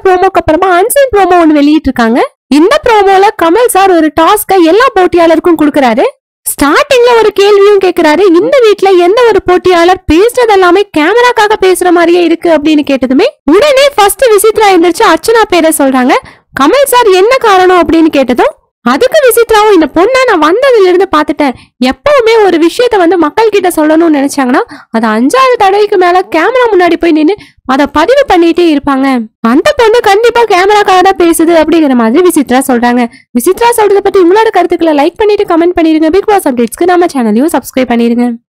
ப்ரோமோக்கு அப்புறமா unseen promo ஒன்னு வெளியிட்டு இருக்காங்க இந்த ப்ரோமோல கமல் சார் ஒரு டாஸ்க எல்லா போட்டியாளருக்கும் கொடுக்கறாரு ஸ்டார்டிங்ல ஒரு கேள்வியும் கேக்குறாரு இந்த வீட்ல எந்த ஒரு போட்டியாளர் பேசுறது எல்லாமே கேமராக்காக பேசுற மாதிரியே இருக்கு அப்படின்னு கேட்டதுமே உடனே ஃபர்ஸ்ட் விசித்ரா எந்திரிச்சு அர்ச்சனா பேரை சொல்றாங்க கமல் சார் என்ன காரணம் அப்படின்னு கேட்டதும் அதுக்கு விசித்ராவும் இந்த பொண்ணை நான் வந்ததுல இருந்து பாத்துட்டேன் எப்பவுமே ஒரு விஷயத்த வந்து மக்கள் கிட்ட சொல்லணும்னு நினைச்சாங்கன்னா அது அஞ்சாவது தடவைக்கு மேல கேமரா முன்னாடி போய் நின்னு அதை பதிவு பண்ணிட்டே இருப்பாங்க அந்த பொண்ணு கண்டிப்பா கேமராக்காக தான் பேசுது அப்படிங்கிற மாதிரி விசித்ரா சொல்றாங்க விசித்ரா சொல்றத பத்தி உங்களோட கருத்துக்களை லைக் பண்ணிட்டு கமெண்ட் பண்ணிருங்க பிக் பாஸ் அப்டேட்ஸ்க்கு நம்ம சேனலையும் சப்ஸ்கிரைப் பண்ணிருங்க